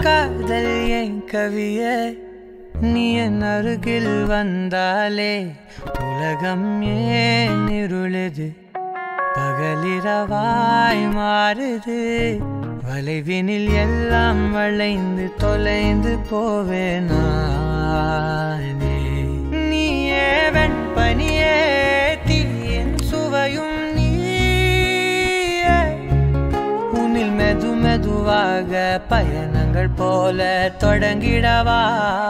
காதல் என் கவியே நீ என் அருகில் வந்தாலே உலகம் ஏன் இருளுது பகலிரவாய் மாறுது வளைவினில் எல்லாம் வளைந்து தொலைந்து போவேனானே நீயே வெண்பனியே தீயின் சுவையும் நீயே உன்னில் மெது மெதுவாக பயணங்கள் போல தொடங்கிடவா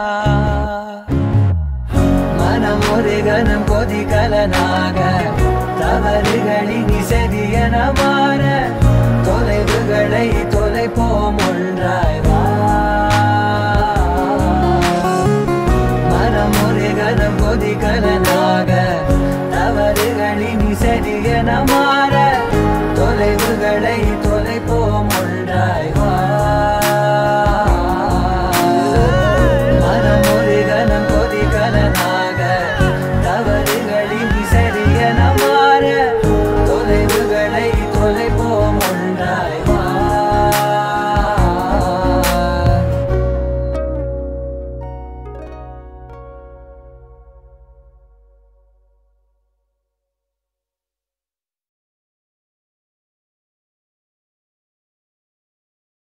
மனம் ஒரு கணம் கொதிகலனாக தவறுகளின் செதியன மாற தொலைவுகளை தொலைப்போம் ஒன்றாய் வா மனம் ஒரு கணம் கொதிகலனாக தவறுகளின் செதியன மாற தொலைவுகளை தொலைப்போம் ஒன்றாய் வா மனம் ஒரு கணம் கொதிகலனாக